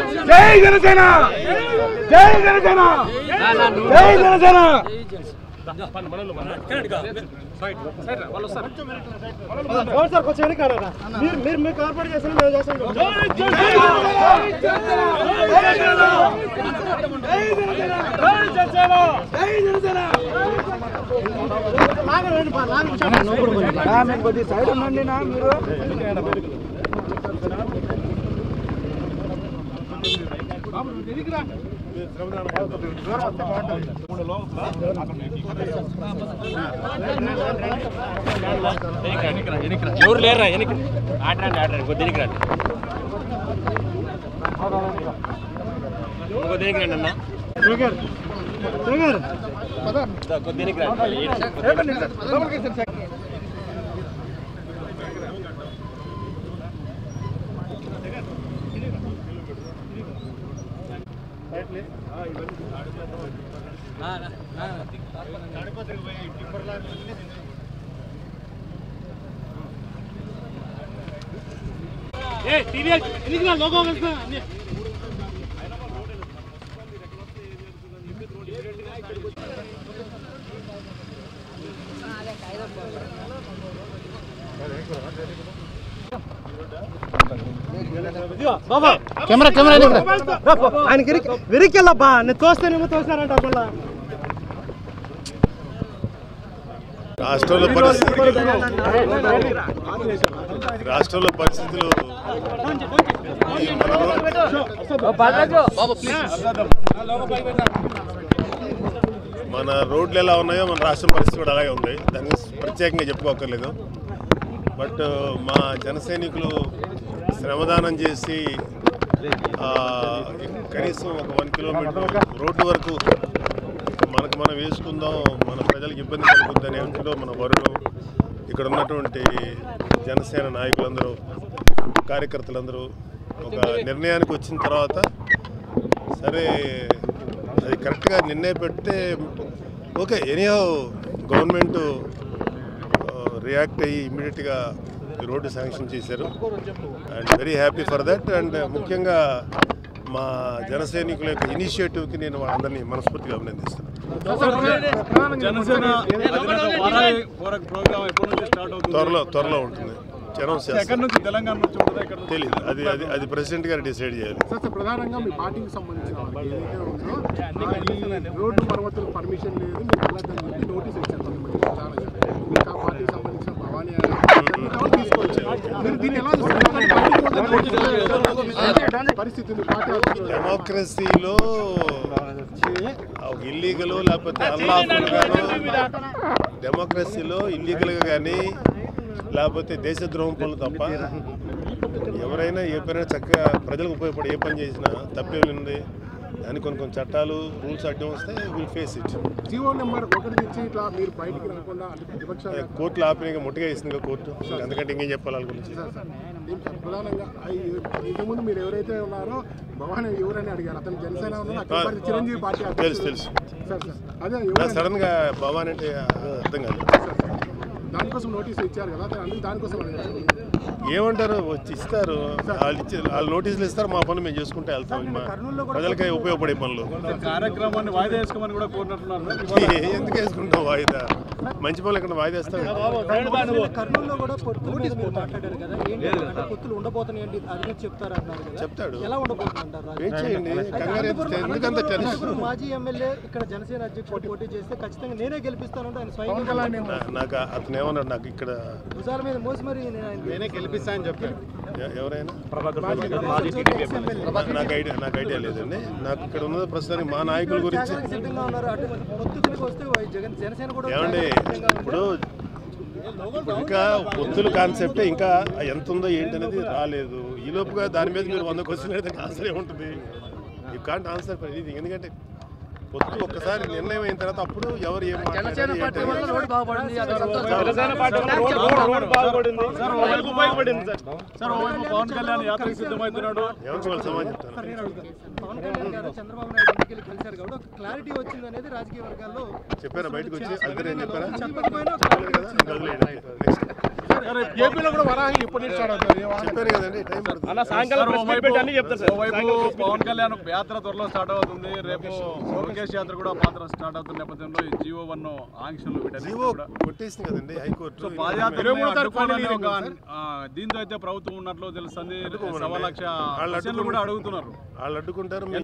జై జనసేన జై జనసేన జై జనసేన సార్ కొంచెం వెనక రా. మీరు మీరు మీకు ఏర్పాటు చేసిన మేము చేస్తాం కొద్ది సైడ్ ఉండండి నా మీరు ఎవరు లేరా వెనక్కి ఆడరండి ఆడరండి కొద్ది వెనక్కి రండి కొద్ది వెనక్కి రండి అన్న దా, కొద్ది వెనక్కి రండి కెమెరా కెమెరా ఆయన విరికి విరికెళ్ళబ్బా నేను తోస్తానేమో తోసినారంట మళ్ళా రాష్ట్రంలో పరిస్థితులు రాష్ట్రంలో పరిస్థితులు ఈ మన- మన రోడ్లు ఎలా ఉన్నాయో మన రాష్ట్రం పరిస్థితి కూడా అలాగే ఉంది దాని గురించి ప్రత్యేకంగా చెప్పుకోకర్లేదు బట్ మా జన సైనికులు శ్రమదానం చేసి ఆ, కనీసం ఒక వన్ కిలోమీటర్ రోడ్డు వరకు మనకు మనం వేసుకుందాం మన ప్రజలకు ఇబ్బంది కలుగుద్దని అంటూ మన వరుణు ఇక్కడ ఉన్నటువంటి జనసేన నాయకులందరూ కార్యకర్తలందరూ ఒక నిర్ణయానికి వచ్చిన తర్వాత సరే అది కరెక్ట్గా నిర్ణయం పెడితే ఓకే ఎనీహౌ గవర్నమెంట్ రియాక్ట్ అయ్యి ఇమ్మీడియట్గా ఈ రోడ్డు శాంక్షన్ చేశారు and very happy for that and ముఖ్యంగా మా జన సైనికుల యొక్క ఇనిషియేటివ్కి నేను వాళ్ళందరినీ మనస్ఫూర్తిగా అభినందిస్తున్నాను జనసేన అధినేత వారాయి పోరాట ప్రోగ్రామ్ ఎప్పటి నుంచి స్టార్ట్ అవుతుంది త్వరలో త్వరలో ఉంటుంది జనం ఎక్కడి చేస్తారు నుంచి తెలంగాణ నుంచి ఉంటుందా ఇక్కడ నుంచి? తెలియదు అది అది అది ప్రెసిడెంట్ గారు డిసైడ్ చేయాలి సార్ సార్ ప్రధానంగా మీ పార్టీకి సంబంధించిన వాళ్ళకి ఏదైతే ఉందో ఆ, ఈ రోడ్డు మరమ్మతులకు పర్మిషన్ లేదు మీరు వెళ్ళొద్దని చెప్పి నోటీస్ ఇచ్చారు కొంతమంది చాలా చెప్పారు. మీకు ఆ పార్టీకి సంబంధించిన భవానీ గారు తీసుకొచ్చారు మీరు దీన్ని ఎలా చూస్తారు పరిస్థితి ఉంది పార్టీ ఆఫీసులో. డెమోక్రసీలో ఇల్లీగల్ లేకపోతే అల్లాఫుల్ గాను డెమోక్రసీలో ఇల్లీగల్గా కానీ లేకపోతే దేశద్రోహం పనులు తప్ప ఎవరైనా ఏ పనైనా చక్కగా ప్రజలకు ఉపయోగపడే ఏ పని చేసినా తప్పేముంది దానికి కొన్ని కొన్ని చట్టాలు రూల్స్ అడ్డం వస్తే will face it GO number ఒకటి నుంచి ఇట్లా మీరు బయటికి రాకుండా అంటే ప్రతిపక్షాలు కోర్టులో ఆపినగా ముట్టగా ఇస్తుంది కోర్టు అందుకంటే ఇంకేం చెప్పాలి వాళ్ళ గురించి సార్ సార్ ఏం సార్ ప్రధానంగా ఇంతకుముందు మీరు ఎవరైతే ఉన్నారో భవానీ ఎవరని అడిగారు అతను జనసేన ఉన్నారు అఖిల భారత చిరంజీవి పార్టీ తెలుసు అధ్యక్షుడు. తెలుసు సార్ సార్ అదే నాకు ఎవరని సడన్ గా భవాన్ అంటే అర్థం కాదు దానికోసం నోటీస్ ఇచ్చారు కదా అతను అందుకు దానికోసం అడిగారు. ఏమంటారు వచ్చి ఇస్తారు వాళ్ళు ఇచ్చి వాళ్ళు నోటీసులు ఇస్తారు మా పనులు మేము చేసుకుంటే వెళ్తాం మా ప్రజలకి ఉపయోగపడే పనులు కార్యక్రమాన్ని వాయిదా వేసుకోమని కూడా కోరినట్టున్నారు ఏ- ఎందుకు వేసుకుంటాం వాయిదా మంచి పనులు ఇక్కడ వాయిదా వేస్తాం కర్నూలులో కూడా పొత్తుల మీద మీరు మాట్లాడారు కదా ఏంటి అంటే పొత్తులు ఉండబోతున్నాయండి అది చెప్తారు అన్నారు కదా చెప్తాడు ఎలా ఉండబోతుందంటారు వెయిట్ చేయండి కంగారు ఎందుకు- ఎందుకంత టెన్షన్ ఇప్పుడు మాజీ ఎమ్మెల్యే ఇక్కడ జనసేన అధ్యక్షుడు పోటీ చేస్తే ఖచ్చితంగా నేనే గెలిపిస్తానంటే ఆయన స్వయంగా నా- నాకు అతను ఏమన్నాడు నాకు ఇక్కడ భుజాల మీద మోసి మరి నేను ఆయన నేనే గెలిపిస్తా అని చెప్పాను ఎ- ఎవరైనా నాకు ఐడియా నాకు ఐడియా లేదండి నాకు ఇక్కడ ఉన్నది ప్రస్తుతానికి మా నాయకుల గురించి సిద్ధంగా ఉన్నారు అటు పొత్తు తిరిగి వస్తే జగన్ జనసేన కూడా ఏమండి ఇప్పుడు ఇంకా పొత్తుల కాన్సెప్టే ఇంకా ఎంత ఉందో ఏంటనేది రాలేదు ఈ లోపుగా దాని మీద మీరు వంద క్వశ్చన్ అయితే ఆన్సర్ ఏముంటుంది you can't answer for anything ఎందుకంటే పొత్తు ఒక్కసారి నిర్ణయం అయిన తర్వాత అప్పుడు ఎవరు ఏం మాట్లాడారు ఏంటనేది సార్ ఓవైపు ఉపయోగపడింది సార్ సార్ ఓవైపు పవన్ కళ్యాణ్ యాత్రకు సిద్ధమవుతున్నాడు ఎవరికి వాళ్ళు సమాధానం చెప్తాను పవన్ కళ్యాణ్ గారు చంద్రబాబు నాయుడు ఇంటికి కలిశారు కాబట్టి ఒక క్లారిటీ వచ్చింది అనేది రాజకీయ వర్గాల్లో చెప్పారా బయటకు వచ్చి అది నేను చెప్పారా చెప్పకపోయినా చెప్పలేదు కదా ఇంకా వదిలేయండి. నెక్స్ట్ ఏపీలో కూడా వరాహి ఎప్పటి నుంచి స్టార్ట్ అవుతుంది ఏ వాహనం? చెప్పాను కదండి టైం పడుతుంది అన్న సాయంకాలం ప్రెస్ మీట్ పెట్టి అన్ని చెప్తారు సార్ ఓవైపు పవన్ కళ్యాణ్ యాత్ర త్వరలో స్టార్ట్ అవుతుంది రేపు లోకేష్ యాత్ర కూడా పాత్ర స్టార్ట్ అవుతున్న నేపథ్యంలో ఈ జీవో వన్ ఆంక్షలు వీటన్నిటి జీవో కూడా కొట్టేసింది కదండి హైకోర్టు సో పాదయాత్ర ఇరవై మూడో తారీఖు అడ్డుకోవాలని final ఒక hearing ఆ, దీంతో అయితే ప్రభుత్వం ఉన్నట్లు తెలుస్తుంది అడ్డుకోమనండి. సవా లక్ష వాళ్ళు క్వశ్చన్లు కూడా అడుగుతున్నారు వాళ్ళు అడ్డుకుంటారు